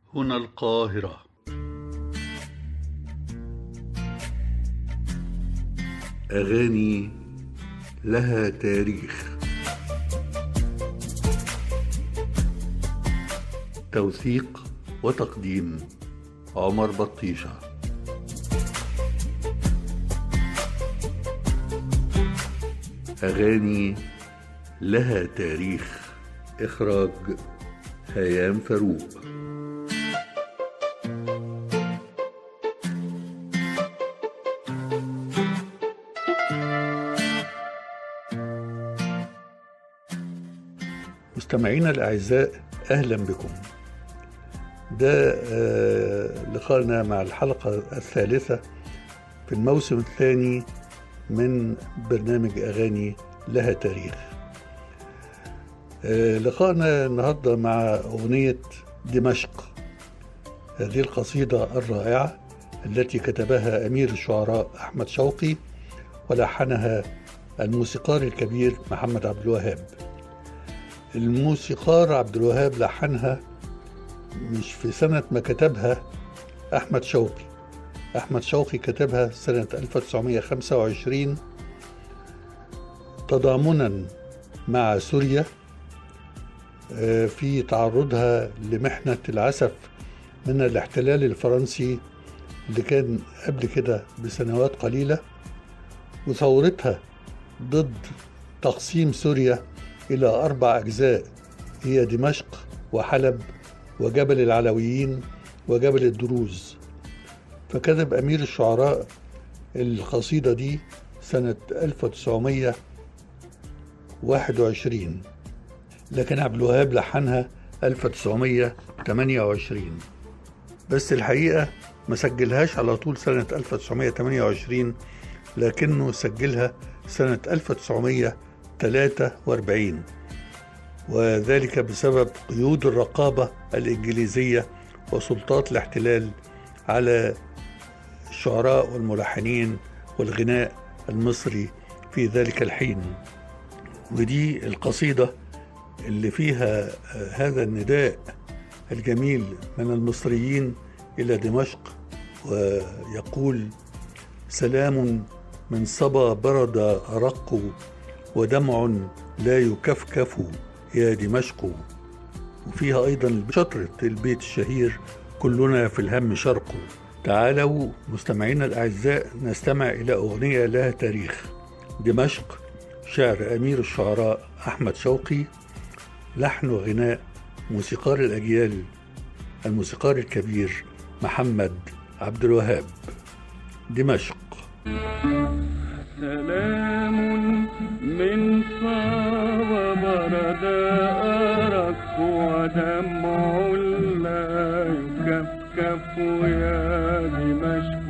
هنا القاهرة أغاني لها تاريخ توثيق وتقديم عمر بطيشه أغاني لها تاريخ إخراج هيام فاروق مستمعينا الأعزاء أهلا بكم ده آه، لقائنا مع الحلقة الثالثة في الموسم الثاني من برنامج أغاني لها تاريخ آه، لقائنا النهاردة مع أغنية دمشق هذه القصيدة الرائعة التي كتبها أمير الشعراء أحمد شوقي ولحنها الموسيقار الكبير محمد عبد الوهاب الموسيقار عبد الوهاب لحنها مش في سنة ما كتبها أحمد شوقي أحمد شوقي كتبها سنة 1925 تضامنا مع سوريا آه، في تعرضها لمحنة العسف من الاحتلال الفرنسي اللي كان قبل كده بسنوات قليلة وثورتها ضد تقسيم سوريا إلى أربع أجزاء هي دمشق وحلب وجبل العلويين وجبل الدروز فكتب أمير الشعراء القصيدة دي سنة 1921 لكن عبد الوهاب لحنها 1928 بس الحقيقة ما سجلهاش على طول سنة 1928 لكنه سجلها سنة 1943 وذلك بسبب قيود الرقابة الإنجليزية وسلطات الاحتلال على الشعراء والملحنين والغناء المصري في ذلك الحين ودي القصيدة اللي فيها هذا النداء الجميل من المصريين إلى دمشق ويقول سلام من صبا برد أرق ودمع لا يكفكف يا دمشق وفيها أيضا شطرة البيت الشهير كلنا في الهم شرق تعالوا مستمعينا الأعزاء نستمع إلى أغنية لها تاريخ دمشق شعر أمير الشعراء أحمد شوقي لحن وغناء موسيقار الأجيال الموسيقار الكبير محمد عبد الوهاب دمشق سلام من صاب برد أرق ودمع لا يكفكف يا دمشق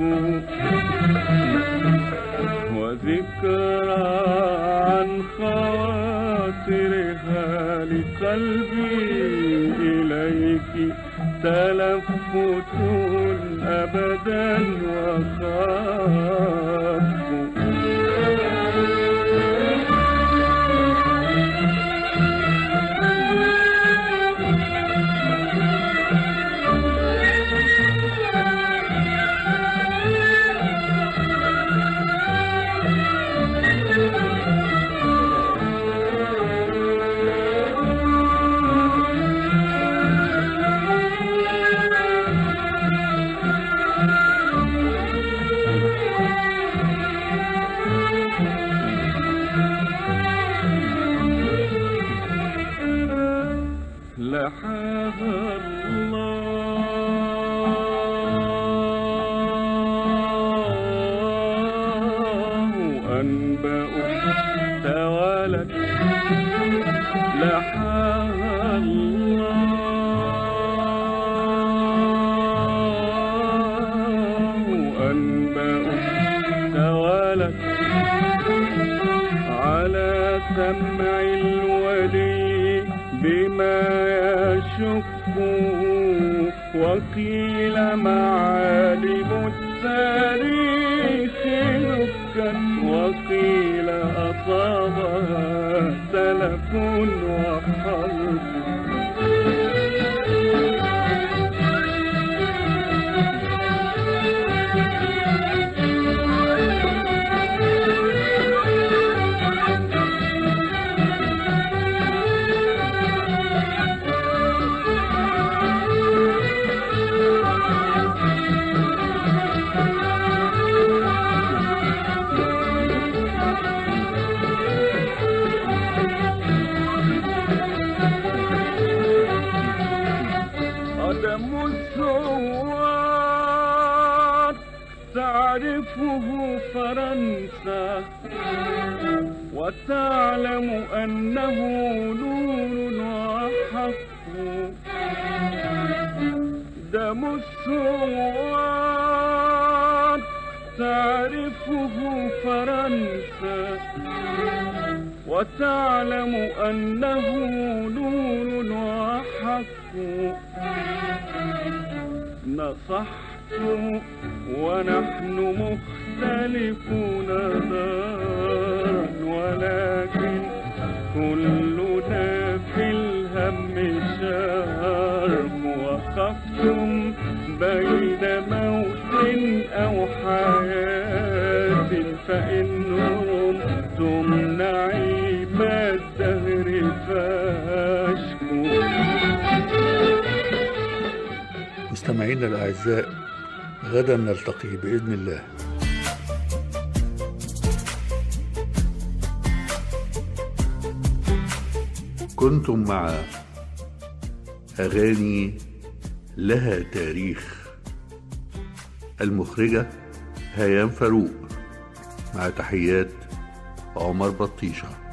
وذكرى عن خاطرها لقلبي إليك تلفت أبدا وخاف لحاها الله أنبأ توالت لحاها الله أنبأ توالت على سمع الولي بما يشك وقيل معالم التاريخ نكت وقيل أصابها سلف وحرب دم الثوار تعرفه فرنسا وتعلم أنه نور وحق دم الثوار تعرفه فرنسا وتعلم أنه نور وحق نصحت ونحن مختلفون دارا ولكن كلنا في الهم شارك وقفتم بين موت أو حياة فإن رمتم نعيم الدهر فاشكوا مستمعينا الأعزاء غدا نلتقي بإذن الله كنتم مع أغاني لها تاريخ المخرجة هيام فاروق مع تحيات عمر بطيشه